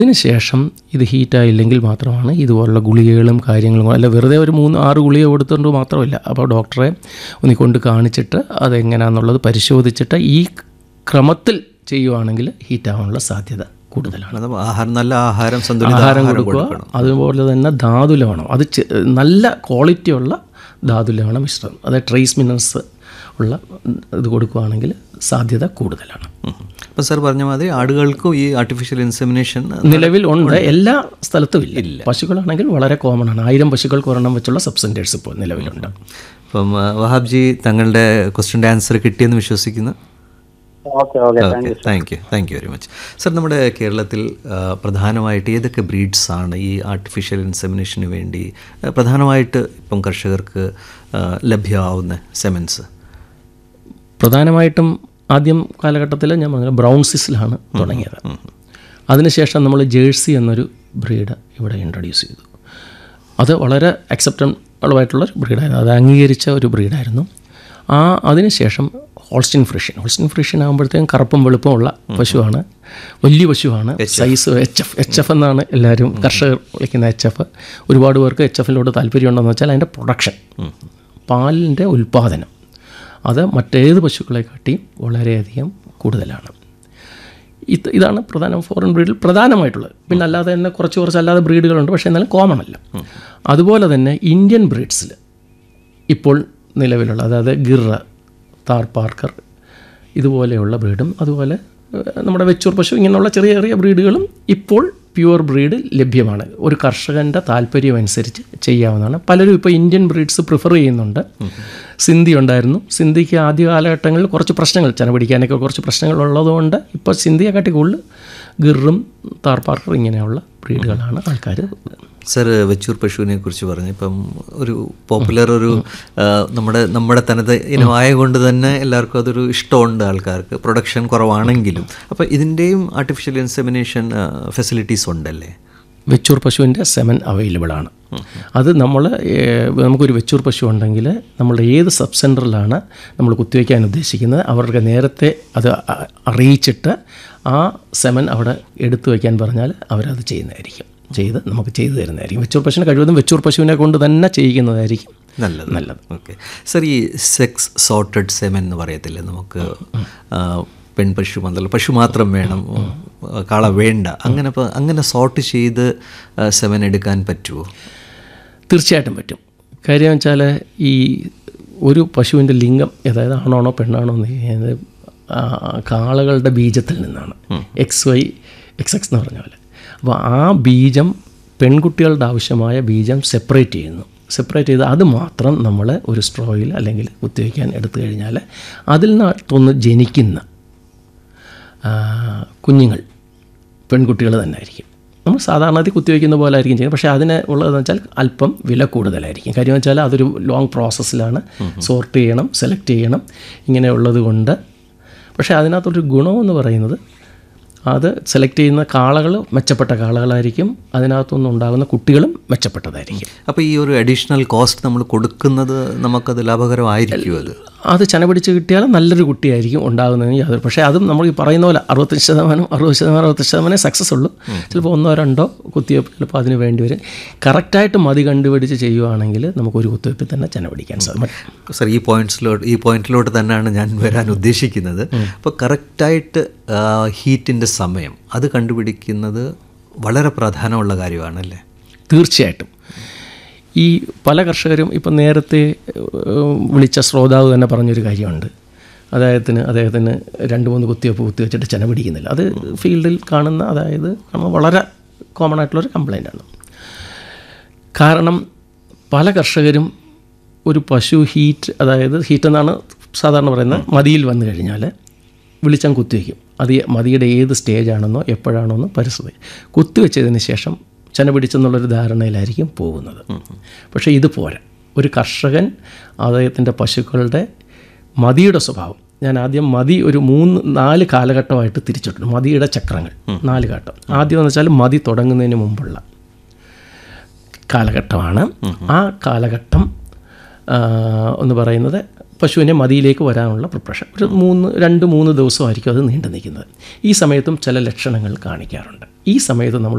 അതിനുശേഷം ഇത് ഹീറ്റായില്ലെങ്കിൽ മാത്രമാണ് ഇതുപോലുള്ള ഗുളികകളും കാര്യങ്ങളും അല്ല വെറുതെ ഒരു മൂന്ന് ആറ് ഗുളിക കൊടുത്തുകൊണ്ട് മാത്രമല്ല അപ്പോൾ ഡോക്ടറെ ഒന്ന് കൊണ്ട് കാണിച്ചിട്ട് അതെങ്ങനെയാണെന്നുള്ളത് പരിശോധിച്ചിട്ട് ഈ ക്രമത്തിൽ ചെയ്യുവാണെങ്കിൽ ഹീറ്റാവാനുള്ള സാധ്യത കൂടുതലാണ് അത് ആഹാരം നല്ല ആഹാരം സന്തുലിത ആഹാരം ആഹാരം കൊടുക്കുക കൊടുക്കണം അതുപോലെ തന്നെ ധാതുലവണം അത് ചെ- നല്ല ക്വാളിറ്റിയുള്ള ധാതുലവണ മിശ്രം അതായത് ട്രേസ് മിനറൽസ് ഉള്ള ഇത് കൊടുക്കുകയാണെങ്കിൽ സാധ്യത കൂടുതലാണ് അപ്പം സാർ പറഞ്ഞ മാതിരി ആടുകൾക്കും ഈ ആർട്ടിഫിഷ്യൽ ഇൻസെമിനേഷൻ നിലവിൽ ഉണ്ട് എല്ലാ സ്ഥലത്തും ഇല്ല പശുക്കളാണെങ്കിൽ വളരെ കോമൺ ആണ് ആയിരം പശുക്കൾക്ക് ഒരെണ്ണം വെച്ചുള്ള സബ്സെൻറ്റേഴ്സ് ഇപ്പോൾ നിലവിലുണ്ട് അപ്പം ആ, വഹാബ്ജി തങ്ങളുടെ ക്വസ്റ്റ്യൻ്റെ ആൻസർ കിട്ടിയെന്ന് വിശ്വസിക്കുന്നു okay okay okay thank you thank you very much sir നമ്മുടെ കേരളത്തിൽ ആ, പ്രധാനമായിട്ട് ഏതൊക്കെ ബ്രീഡ്സ് ആണ് ഈ ആർട്ടിഫിഷ്യൽ ഇൻസെമിനേഷന് വേണ്ടി ആ, പ്രധാനമായിട്ട് ഇപ്പം കർഷകർക്ക് ആ, ലഭ്യമാവുന്ന സെമൻസ് പ്രധാനമായിട്ടും ആദ്യം കാലഘട്ടത്തിൽ ഞാൻ പറഞ്ഞ ബ്രൗൺ സിസിലാണ് തുടങ്ങിയത് അതിനുശേഷം നമ്മൾ ജേഴ്സി എന്നൊരു ബ്രീഡ് ഇവിടെ ഇൻട്രൊഡ്യൂസ് ചെയ്തു അത് വളരെ അക്സെപ്റ്റബിൾ ആയിട്ടുള്ള ഒരു ബ്രീഡായിരുന്നു അത് അംഗീകരിച്ച ഒരു ബ്രീഡായിരുന്നു ആ അതിനുശേഷം ഹോൾസ്റ്റിൻ ഫ്രിഷ്യൻ ഹോൾസ്റ്റിൻ ഫ്രിഷ്യൻ ആകുമ്പോഴത്തേക്കും കറുപ്പും വെളുപ്പുമുള്ള പശുവാണ് വലിയ പശുവാണ് size H F H F എന്നാണ് എല്ലാവരും കർഷകർ വിളിക്കുന്ന എച്ച് എഫ് ഒരുപാട് പേർക്ക് എച്ച് എഫിലോട്ട് താല്പര്യമുണ്ടെന്ന് വെച്ചാൽ അതിൻ്റെ പ്രൊഡക്ഷൻ പാലിൻ്റെ ഉൽപ്പാദനം അത് മറ്റേത് പശുക്കളെക്കാട്ടിയും വളരെയധികം കൂടുതലാണ് ഇത് ഇതാണ് പ്രധാന ഫോറിൻ ബ്രീഡിൽ പ്രധാനമായിട്ടുള്ളത് പിന്നെ അല്ലാതെ തന്നെ കുറച്ച് കുറച്ച് അല്ലാതെ ബ്രീഡുകളുണ്ട് പക്ഷേ എന്നാലും കോമൺ അല്ല അതുപോലെ തന്നെ ഇന്ത്യൻ ബ്രീഡ്സിൽ ഇപ്പോൾ നിലവിലുള്ള അതായത് ഗിർറ താർ പാർക്കർ ഇതുപോലെയുള്ള ബ്രീഡും അതുപോലെ ഏഹ്, നമ്മുടെ വെച്ചൂർ പശു ഇങ്ങനെയുള്ള ചെറിയ ചെറിയ ബ്രീഡുകളും ഇപ്പോൾ പ്യുവർ ബ്രീഡ് ലഭ്യമാണ് ഒരു കർഷകൻ്റെ താല്പര്യം അനുസരിച്ച് ചെയ്യാവുന്നതാണ് പലരും ഇപ്പോൾ ഇന്ത്യൻ ബ്രീഡ്സ് പ്രിഫർ ചെയ്യുന്നുണ്ട് സിന്ധി ഉണ്ടായിരുന്നു സിന്ധിക്ക് ആദ്യ കാലഘട്ടങ്ങളിൽ കുറച്ച് പ്രശ്നങ്ങൾ ചെന പിടിക്കാനൊക്കെ കുറച്ച് പ്രശ്നങ്ങൾ ഉള്ളതുകൊണ്ട് ഇപ്പോൾ സിന്ധിയെക്കാട്ടി കൂടുതൽ ഗിറും താർ പാർക്കർ ഇങ്ങനെയുള്ള ബ്രീഡുകളാണ് ആൾക്കാർ സർ വെച്ചൂർ പശുവിനെ കുറിച്ച് പറഞ്ഞു ഇപ്പം ഒരു പോപ്പുലർ ഒരു ആ, നമ്മുടെ നമ്മുടെ തനത് ഇനമായ കൊണ്ട് തന്നെ എല്ലാവർക്കും അതൊരു ഇഷ്ടമുണ്ട് ആൾക്കാർക്ക് പ്രൊഡക്ഷൻ കുറവാണെങ്കിലും അപ്പോൾ ഇതിൻ്റെയും ആർട്ടിഫിഷ്യൽ ഇൻസെമിനേഷൻ ഫെസിലിറ്റീസ് ഉണ്ടല്ലേ വെച്ചൂർ പശുവിൻ്റെ സെമൻ അവൈലബിൾ ആണ് അത് നമ്മൾ നമുക്കൊരു വെച്ചൂർ പശു ഉണ്ടെങ്കിൽ നമ്മൾ ഏത് സബ് സെൻറ്ററിലാണ് നമ്മൾ കുത്തിവയ്ക്കാൻ ഉദ്ദേശിക്കുന്നത് അവർക്ക് നേരത്തെ അത് അ- അറിയിച്ചിട്ട് ആ സെമൻ അവിടെ എടുത്തു വയ്ക്കാൻ പറഞ്ഞാൽ അവരത് ചെയ്യുന്നതായിരിക്കും ചെയ്ത് നമുക്ക് ചെയ്തു തരുന്നതായിരിക്കും വെച്ചൂർ പശുവിനെ കഴിവതും വെച്ചൂർ പശുവിനെ കൊണ്ട് തന്നെ ചെയ്യിക്കുന്നതായിരിക്കും നല്ലത് നല്ലത് ഓക്കെ സർ ഈ സെക്സ് സോർട്ടഡ് സെമൻ എന്ന് പറയത്തില്ലേ നമുക്ക് ആ, പെൺപശു മുതൽ പശു മാത്രം വേണം ആ, കാള വേണ്ട അങ്ങനെ ഇപ്പൊ അങ്ങനെ സോർട്ട് ചെയ്ത് സെമൻ എടുക്കാൻ പറ്റുമോ തീർച്ചയായിട്ടും പറ്റും കാര്യം വെച്ചാൽ ഈ ഒരു പശുവിൻ്റെ ലിംഗം അതായത് ആണാണോ പെണ്ണാണോ എന്ന് ചെയ്യുന്നത് ആ കാളകളുടെ ബീജത്തിൽ നിന്നാണ് എക്സ് വൈ എക്സ് എക്സ് എന്ന് പറഞ്ഞ പോലെ അപ്പോൾ ആ ബീജം പെൺകുട്ടികളുടെ ആവശ്യമായ ബീജം സെപ്പറേറ്റ് ചെയ്യുന്നു സെപ്പറേറ്റ് ചെയ്ത് അത് മാത്രം നമ്മൾ ഒരു സ്ട്രോയിൽ അല്ലെങ്കിൽ കുത്തിവയ്ക്കാൻ എടുത്തു കഴിഞ്ഞാൽ അതിൽ നിന്നൊന്ന് ജനിക്കുന്ന ആ, കുഞ്ഞുങ്ങൾ പെൺകുട്ടികൾ തന്നെ ആയിരിക്കും നമ്മൾ സാധാരണ അത് കുത്തിവയ്ക്കുന്ന പോലെ ആയിരിക്കും ചെയ്യുന്നത് പക്ഷേ അതിന് ഉള്ളതെന്ന് വെച്ചാൽ അല്പം വില കൂടുതലായിരിക്കും കാര്യം വെച്ചാൽ അതൊരു ലോങ് പ്രോസസ്സിലാണ് സോർട്ട് ചെയ്യണം സെലക്ട് ചെയ്യണം ഇങ്ങനെയുള്ളത് കൊണ്ട് പക്ഷേ അതിനകത്തൊരു ഗുണമെന്ന് പറയുന്നത് അത് സെലക്ട് ചെയ്യുന്ന കാളകൾ മെച്ചപ്പെട്ട കാളകളായിരിക്കും അതിനകത്തുനിന്ന് ഉണ്ടാകുന്ന കുട്ടികളും മെച്ചപ്പെട്ടതായിരിക്കും അപ്പോൾ ഈ ഒരു അഡീഷണൽ കോസ്റ്റ് നമ്മൾ കൊടുക്കുന്നത് നമുക്കത് ലാഭകരമായിരിക്കും അത് അത് ചന പിടിച്ച് കിട്ടിയാൽ നല്ലൊരു കുട്ടിയായിരിക്കും ഉണ്ടാകുന്നതിന് യാതൊരു പക്ഷേ അതും നമ്മൾ ഈ പറയുന്ന പോലെ അറുപത്തഞ്ച് ശതമാനം അറുപത് ശതമാനം അറുപത്തി ശതമാനം സക്സസ് ഉള്ളൂ ചിലപ്പോൾ ഒന്നോ രണ്ടോ കുത്തിവയ്പ്പ് ചിലപ്പോൾ അതിന് വേണ്ടി വരും കറക്റ്റായിട്ട് മതി കണ്ടുപിടിച്ച് ചെയ്യുവാണെങ്കിൽ നമുക്കൊരു കുത്തിവയ്പ്പിൽ തന്നെ ചന പിടിക്കാൻ സാധിക്കും സർ ഈ പോയിന്റ്സിലോട്ട് ഈ പോയിന്റിലോട്ട് തന്നെയാണ് ഞാൻ വരാൻ ഉദ്ദേശിക്കുന്നത് അപ്പോൾ കറക്റ്റായിട്ട് ഹീറ്റിൻ്റെ സമയം അത് കണ്ടുപിടിക്കുന്നത് വളരെ പ്രധാനമുള്ള കാര്യമാണല്ലേ തീർച്ചയായിട്ടും ഈ പല കർഷകരും ഇപ്പം നേരത്തെ ഏഹ്, വിളിച്ച ശ്രോതാവ് തന്നെ പറഞ്ഞൊരു കാര്യമുണ്ട് അദ്ദേഹത്തിന് അദ്ദേഹത്തിന് രണ്ട് മൂന്ന് കുത്തിവയ്പ്പ് കുത്തിവെച്ചിട്ട് ചെന പിടിക്കുന്നില്ല അത് ഫീൽഡിൽ കാണുന്ന അതായത് കാണുന്ന വളരെ കോമൺ ആയിട്ടുള്ളൊരു കംപ്ലൈൻ്റാണ് കാരണം പല കർഷകരും ഒരു പശു ഹീറ്റ് അതായത് ഹീറ്റ് എന്നാണ് സാധാരണ പറയുന്നത് മതിയിൽ വന്നു കഴിഞ്ഞാൽ വിളിച്ചാൽ കുത്തിവെക്കും അത് മതിയുടെ ഏത് സ്റ്റേജാണെന്നോ എപ്പോഴാണെന്നോ പരിസ്ഥിതി കുത്തിവെച്ചതിന് ശേഷം ചെന പിടിച്ചെന്നുള്ളൊരു ധാരണയിലായിരിക്കും പോകുന്നത് പക്ഷേ ഇത് പോരാ ഒരു കർഷകൻ അദ്ദേഹത്തിൻ്റെ പശുക്കളുടെ മതിയുടെ സ്വഭാവം ഞാൻ ആദ്യം മതി ഒരു മൂന്ന് നാല് കാലഘട്ടമായിട്ട് തിരിച്ചിട്ടുണ്ട് മതിയുടെ ചക്രങ്ങൾ നാല് ഘട്ടം ആദ്യം എന്ന് വെച്ചാൽ മതി തുടങ്ങുന്നതിന് മുമ്പുള്ള കാലഘട്ടമാണ് ആ കാലഘട്ടം ആ, എന്ന് പറയുന്നത് പശുവിനെ മതിയിലേക്ക് വരാനുള്ള പ്രിപ്പറേഷൻ ഒരു മൂന്ന് രണ്ട് മൂന്ന് ദിവസമായിരിക്കും അത് നീണ്ടു നിൽക്കുന്നത് ഈ സമയത്തും ചില ലക്ഷണങ്ങൾ കാണിക്കാറുണ്ട് ഈ സമയത്ത് നമ്മൾ